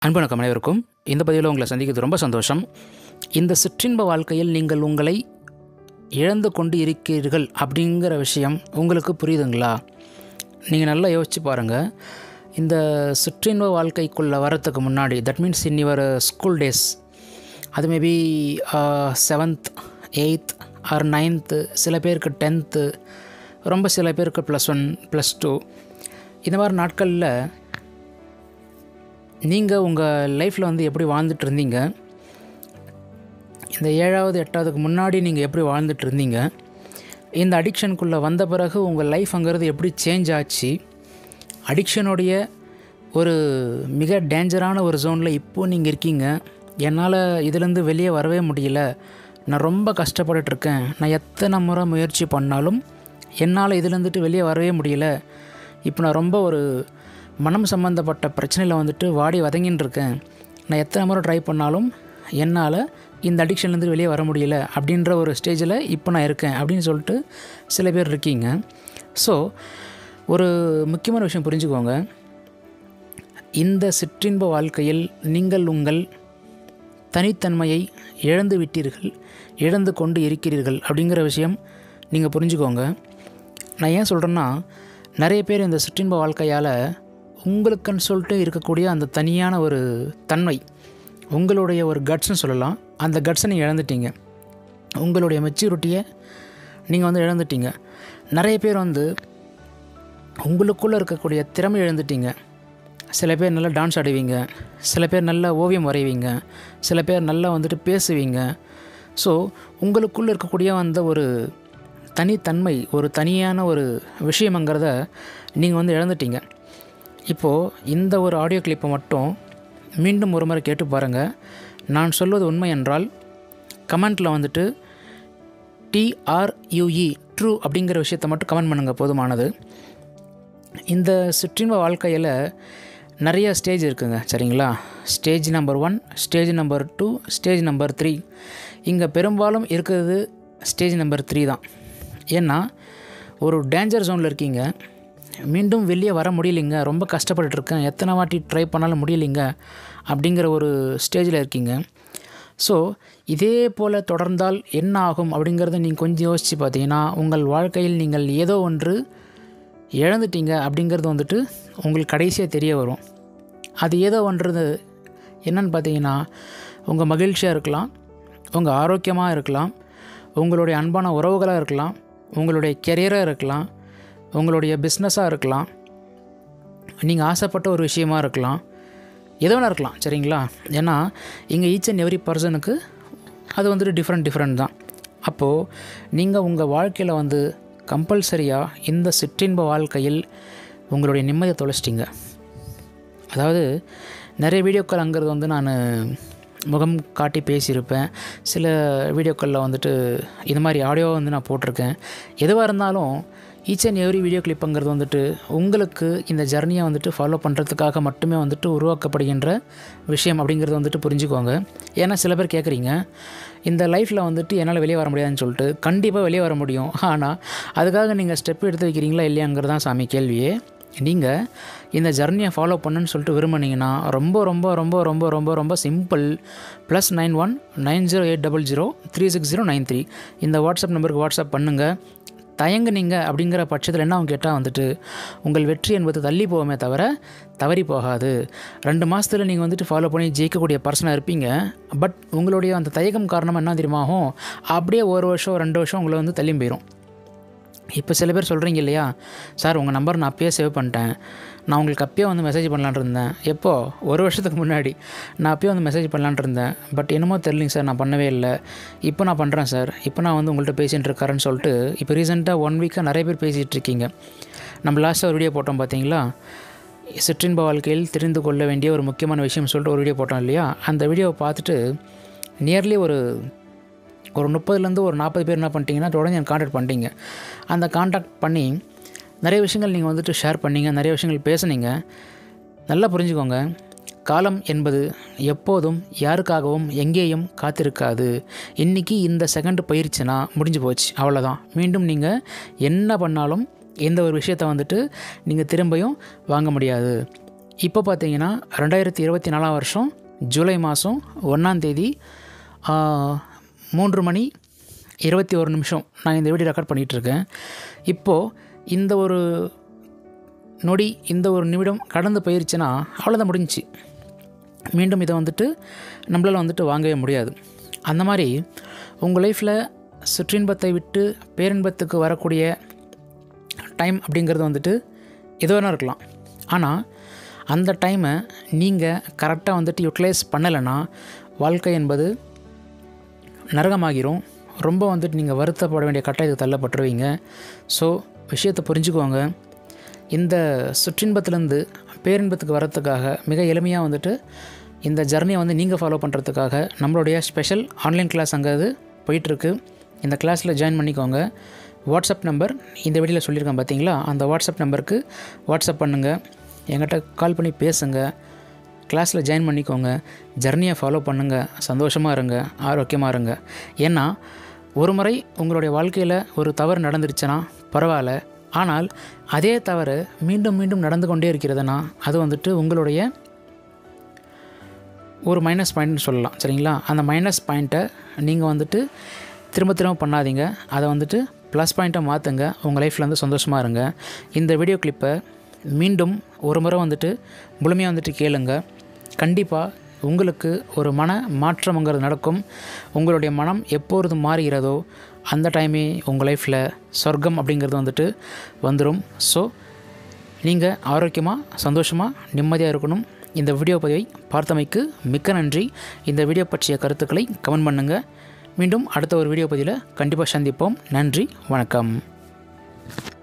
அன்பு வணக்கம் அனைவருக்கும் இந்த பதிவில் உங்களை சந்திக்கிறது ரொம்ப சந்தோஷம் இந்த சிற்றின்ப வாழ்க்கையில் நீங்கள் உங்களை இழந்து கொண்டு இருக்கிறீர்கள் அப்படிங்கிற விஷயம் உங்களுக்கு புரியுதுங்களா நீங்கள் நல்லா யோசிச்சு பாருங்கள் இந்த சிற்றின்ப வாழ்க்கைக்குள்ளே வரத்துக்கு முன்னாடி that means in your school days அது maybe seventh eighth or ninth சில பேருக்கு டென்த்து ரொம்ப சில பேருக்கு ப்ளஸ் ஒன் ப்ளஸ் டூ இந்த மாதிரி நாட்களில் நீங்கள் உங்கள் லைஃப்பில் வந்து எப்படி வாழ்ந்துட்டு இருந்தீங்க இந்த ஏழாவது எட்டாவதுக்கு முன்னாடி நீங்கள் எப்படி வாழ்ந்துட்டு இருந்தீங்க இந்த அடிக்ஷனுக்குள்ளே வந்த பிறகு உங்கள் லைஃப்ங்கிறது எப்படி சேஞ்ச் ஆச்சு அடிக்ஷனுடைய ஒரு மிக டேஞ்சரான ஒரு ஜோனில் இப்போது நீங்கள் இருக்கீங்க என்னால் இதுலேருந்து வெளியே வரவே முடியல நான் ரொம்ப கஷ்டப்பட்டுட்ருக்கேன் நான் எத்தனை முறை முயற்சி பண்ணாலும் என்னால் இதுலேருந்துட்டு வெளியே வரவே முடியல இப்போ நான் ரொம்ப ஒரு மனம் சம்மந்தப்பட்ட பிரச்சனையில் வந்துட்டு வாடி வதங்கின்னு இருக்கேன் நான் எத்தனை முறை ட்ரை பண்ணாலும் என்னால் இந்த அடிக்ஷன்லேருந்து வெளியே வர முடியல அப்படின்ற ஒரு ஸ்டேஜில் இப்போ நான் இருக்கேன் அப்படின்னு சொல்லிட்டு சில பேர் இருக்கீங்க ஸோ ஒரு முக்கியமான விஷயம் புரிஞ்சுக்கோங்க இந்த சிற்றின்ப வாழ்க்கையில் நீங்கள் உங்கள் தனித்தன்மையை இழந்து விட்டீர்கள் இழந்து கொண்டு இருக்கிறீர்கள் அப்படிங்கிற விஷயம் நீங்கள் புரிஞ்சுக்கோங்க நான் ஏன் சொல்கிறேன்னா நிறைய பேர் இந்த சிற்றின்ப வாழ்க்கையால் உங்களுக்குன்னு சொல்லிட்டு இருக்கக்கூடிய அந்த தனியான ஒரு தன்மை உங்களுடைய ஒரு கட்ஸ்னு சொல்லலாம் அந்த கட்ஸை நீங்கள் இழந்துட்டீங்க உங்களுடைய மெச்சூரிட்டியை நீங்கள் வந்து இழந்துட்டீங்க நிறைய பேர் வந்து உங்களுக்குள்ளே இருக்கக்கூடிய திறமை இழந்துட்டீங்க சில பேர் நல்லா டான்ஸ் ஆடுவீங்க சில பேர் நல்லா ஓவியம் வரைவீங்க சில பேர் நல்லா வந்துட்டு பேசுவீங்க ஸோ உங்களுக்குள்ளே இருக்கக்கூடிய அந்த ஒரு தனித்தன்மை ஒரு தனியான ஒரு விஷயங்கிறத நீங்கள் வந்து இழந்துட்டீங்க இப்போது இந்த ஒரு ஆடியோ கிளிப்பை மட்டும் மீண்டும் ஒரு முறை கேட்டு பாருங்கள் நான் சொல்வது உண்மை என்றால் கமெண்ட்டில் வந்துட்டு டிஆர்யூஇ ட்ரூ அப்படிங்கிற விஷயத்தை மட்டும் கமெண்ட் பண்ணுங்கள் போதுமானது இந்த சிற்றின்ப வாழ்க்கையில் நிறைய ஸ்டேஜ் இருக்குங்க சரிங்களா stage number one stage number two stage number three இங்கே பெரும்பாலும் இருக்கிறது ஸ்டேஜ் நம்பர் த்ரீ தான் ஏன்னா ஒரு டேஞ்சர் ஜோனில் இருக்கீங்க மீண்டும் வெளியே வர முடியலைங்க ரொம்ப கஷ்டப்பட்டுருக்கேன் எத்தனை வாட்டி ட்ரை பண்ணாலும் முடியலைங்க அப்படிங்கிற ஒரு ஸ்டேஜில் இருக்கீங்க ஸோ இதே போல் தொடர்ந்தால் என்ன ஆகும் அப்படிங்கிறத நீங்கள் கொஞ்சம் யோசித்து பார்த்தீங்கன்னா உங்கள் வாழ்க்கையில் நீங்கள் ஏதோ ஒன்று இழந்துட்டீங்க அப்படிங்கிறது வந்துட்டு உங்களுக்கு கடைசியாக தெரிய வரும் அது ஏதோ ஒன்றது என்னன்னு பார்த்தீங்கன்னா உங்கள் மகிழ்ச்சியாக இருக்கலாம் உங்கள் ஆரோக்கியமாக இருக்கலாம் உங்களுடைய அன்பான உறவுகளாக இருக்கலாம் உங்களுடைய கெரியராக இருக்கலாம் உங்களுடைய பிஸ்னஸாக இருக்கலாம் நீங்கள் ஆசைப்பட்ட ஒரு விஷயமா இருக்கலாம் எது வேணா இருக்கலாம் சரிங்களா ஏன்னா இங்கே ஈச் அண்ட் எவ்ரி பர்சனுக்கு அது வந்துட்டு டிஃப்ரெண்ட் டிஃப்ரெண்ட் தான் அப்போது நீங்கள் உங்கள் வாழ்க்கையில் வந்து கம்பல்சரியாக இந்த சிற்றின்ப வாழ்க்கையில் உங்களுடைய நிம்மதியை தொலைச்சிட்டிங்க அதாவது நிறைய வீடியோக்கள் அங்கிறது வந்து நான் முகம் காட்டி பேசியிருப்பேன் சில வீடியோக்களில் வந்துட்டு இது மாதிரி ஆடியோ வந்து நான் போட்டிருக்கேன் எதுவாக இருந்தாலும் ஈச் அண்ட் எவ்ரி வீடியோ கிளிப்புங்கிறது வந்துட்டு உங்களுக்கு இந்த ஜர்னியை வந்துட்டு ஃபாலோ பண்ணுறதுக்காக மட்டுமே வந்துட்டு உருவாக்கப்படுகின்ற விஷயம் அப்படிங்கிறது வந்துட்டு புரிஞ்சுக்கோங்க ஏன்னா சில பேர் கேட்குறீங்க இந்த லைஃப்பில் வந்துட்டு என்னால் வெளியே வர முடியாதுன்னு சொல்லிட்டு கண்டிப்பாக வெளியே வர முடியும் ஆனால் அதுக்காக நீங்கள் ஸ்டெப் எடுத்து வைக்கிறீங்களா இல்லையாங்கிறது தான் சாமி கேள்வியே நீங்கள் இந்த ஜர்னியை ஃபாலோ பண்ணுன்னு சொல்லிட்டு விரும்புனீங்கன்னா ரொம்ப ரொம்ப ரொம்ப ரொம்ப ரொம்ப ரொம்ப simple plus nine one nine zero eight double zero three six zero nine three இந்த வாட்ஸ்அப் நம்பருக்கு வாட்ஸ்அப் பண்ணுங்கள் தயங்குனீங்க அப்படிங்கிற பட்சத்தில் என்ன அவங்க கேட்டால் வந்துட்டு உங்கள் வெற்றி என்பது தள்ளி போகுமே தவிர தவறி போகாது ரெண்டு மாதத்தில் நீங்கள் வந்துட்டு ஃபாலோ பண்ணி ஜெயிக்கக்கூடிய பர்சனாக இருப்பீங்க பட் உங்களுடைய அந்த தயக்கம் காரணமாக என்ன தெரியுமாகும் அப்படியே ஒரு வருஷம் ரெண்டு வருஷம் உங்களை வந்து தள்ளி போயிடும் இப்போ சில பேர் சொல்கிறீங்க இல்லையா சார் உங்கள் நம்பர் நான் அப்பயே சேவ் பண்ணிட்டேன் நான் உங்களுக்கு அப்பயே வந்து மெசேஜ் பண்ணலான் இருந்தேன் எப்போ ஒரு வருஷத்துக்கு முன்னாடி நான் அப்பயே வந்து மெசேஜ் பண்ணலான் இருந்தேன் பட் என்னமோ தெரிலிங்க சார் நான் பண்ணவே இல்லை இப்போ நான் பண்ணுறேன் சார் இப்போ நான் வந்து உங்கள்கிட்ட பேசிகிட்டு இருக்காருன்னு சொல்லிட்டு இப்போ ரீசெண்டாக ஒன் வீக்காக நிறைய பேர் பேசிகிட்டு இருக்கீங்க நம்ம லாஸ்ட்டாக ஒரு வீடியோ போட்டோம் பார்த்தீங்களா சிற்றின்ப வாழ்க்கையில் தெரிந்து கொள்ள வேண்டிய ஒரு முக்கியமான விஷயம் சொல்லிட்டு ஒரு வீடியோ போட்டோம் இல்லையா அந்த வீடியோவை பார்த்துட்டு நியர்லி ஒரு ஒரு முப்பதுலேருந்து ஒரு நாற்பது பேர் என்ன பண்ணிட்டீங்கன்னா தொடர்ந்து எனக்கு காண்டாக்ட் பண்ணிட்டீங்க அந்த காண்டாக்ட் பண்ணி நிறைய விஷயங்கள் நீங்கள் வந்துட்டு ஷேர் பண்ணீங்க நிறைய விஷயங்கள் பேசுனீங்க நல்லா புரிஞ்சுக்கோங்க காலம் என்பது எப்போதும் யாருக்காகவும் எங்கேயும் காத்திருக்காது இன்றைக்கி இந்த செகண்ட் போயிருச்சுன்னா முடிஞ்சு போச்சு அவ்வளோதான் மீண்டும் நீங்கள் என்ன பண்ணாலும் எந்த ஒரு விஷயத்தை வந்துட்டு நீங்கள் திரும்பியும் வாங்க முடியாது இப்போ பார்த்தீங்கன்னா ரெண்டாயிரத்தி இருபத்தி நாலாம் வருஷம் ஜூலை மாதம் ஒன்றாந்தேதி மூன்று மணி இருபத்தி ஒரு நிமிஷம் நான் இந்த வீடியோ ரெக்கார்ட் பண்ணிகிட்ருக்கேன் இப்போது இந்த ஒரு நொடி இந்த ஒரு நிமிடம் கடந்து போயிருச்சுன்னா அவ்வளோதான் முடிஞ்சிச்சு மீண்டும் இதை வந்துட்டு நம்மளால் வந்துட்டு வாங்கவே முடியாது அந்த மாதிரி உங்கள் லைஃப்பில் சிற்றின்பத்தை விட்டு பேரின்பத்துக்கு வரக்கூடிய டைம் அப்படிங்கிறது வந்துட்டு எது வேணா இருக்கலாம் ஆனால் அந்த டைமை நீங்கள் கரெக்டாக வந்துட்டு யூட்டிலைஸ் பண்ணலைன்னா வாழ்க்கை என்பது நரகமாகிரும் ரொம்ப வந்துட்டு நீங்கள் வருத்தப்பட வேண்டிய கட்டாயத்துக்கு தள்ளப்பட்டுருவீங்க ஸோ விஷயத்தை புரிஞ்சுக்கோங்க இந்த சுற்றின்பத்துலேருந்து பேரின்பத்துக்கு வரத்துக்காக மிக எளிமையாக வந்துட்டு இந்த ஜர்னியை வந்து நீங்கள் ஃபாலோ பண்ணுறதுக்காக நம்மளுடைய ஸ்பெஷல் ஆன்லைன் கிளாஸ் அங்கே அது போயிட்டுருக்கு இந்த கிளாஸில் ஜாயின் பண்ணிக்கோங்க வாட்ஸ்அப் நம்பர் இந்த வீடியோவில் சொல்லியிருக்கேன் பார்த்தீங்களா அந்த வாட்ஸ்அப் நம்பருக்கு வாட்ஸ்அப் பண்ணுங்கள் என்கிட்ட கால் பண்ணி பேசுங்க கிளாஸில் ஜாயின் பண்ணிக்கோங்க ஜர்னியை ஃபாலோ பண்ணுங்கள் சந்தோஷமாக இருங்க ஆரோக்கியமாக இருங்க ஏன்னா ஒரு முறை உங்களுடைய வாழ்க்கையில் ஒரு தவறு நடந்துருச்சுன்னா பரவாயில்ல ஆனால் அதே தவறு மீண்டும் மீண்டும் நடந்து கொண்டே இருக்கிறதுனா அது வந்துட்டு உங்களுடைய ஒரு மைனஸ் பாயிண்ட்னு சொல்லலாம் சரிங்களா அந்த மைனஸ் பாயிண்ட்டை நீங்கள் வந்துட்டு திரும்ப திரும்ப பண்ணாதீங்க அதை வந்துட்டு ப்ளஸ் பாயிண்ட்டை மாற்றுங்க உங்கள் லைஃப்பில் வந்து சந்தோஷமாக இருங்க இந்த வீடியோ கிளிப்பை மீண்டும் ஒரு முறை வந்துட்டு முழுமையாக வந்துட்டு கேளுங்க கண்டிப்பாக உங்களுக்கு ஒரு மன மாற்றம்ங்கிறது நடக்கும் உங்களுடைய மனம் எப்பொழுது மாறுகிறதோ அந்த டைமே உங்கள் லைஃப்பில் சொர்க்கம் அப்படிங்கிறது வந்துட்டு வந்துடும் ஸோ நீங்கள் ஆரோக்கியமாக சந்தோஷமாக நிம்மதியாக இருக்கணும் இந்த வீடியோ பதிவை பார்த்தமைக்கு மிக்க நன்றி இந்த வீடியோ பற்றிய கருத்துக்களை கமெண்ட் பண்ணுங்கள் மீண்டும் அடுத்த ஒரு வீடியோ பதிவில் கண்டிப்பாக சந்திப்போம் நன்றி வணக்கம்